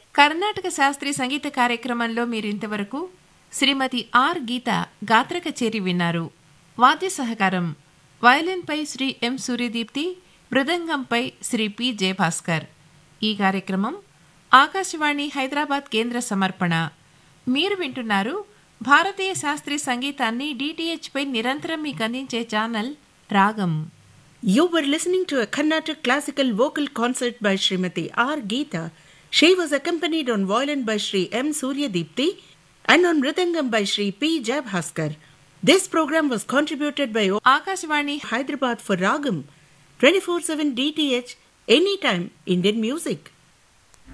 కర్ణాటక శాస్త్రీయ సంగీత కార్యక్రమంలో మీరింతవరకు శ్రీమతి ఆర్ గీత గాత్ర కచేరి విన్నారు వాద్య సహకారం వయలిన్పై శ్రీ ఎం సూర్యదీప్తి మృదంగంపై శ్రీ పి జయభాస్కర్ ఈ కార్యక్రమం ఆకాశవాణి హైదరాబాద్ కేంద్ర సమర్పణ మీరు వింటున్నారు భారతీయ శాస్త్రీయ సంగీతాన్ని డిటిహెచ్ పై నిరంతరం మీకు అందించే ఛానల్ రాగం You were listening to a Carnatic classical vocal concert by Srimati R. Geeta. She was accompanied on violin by Sri M. Suryadipti and on mridangam by Sri P. Jabhaskar. This program was contributed by Akashvani Hyderabad for Ragam 24/7 DTH anytime Indian music.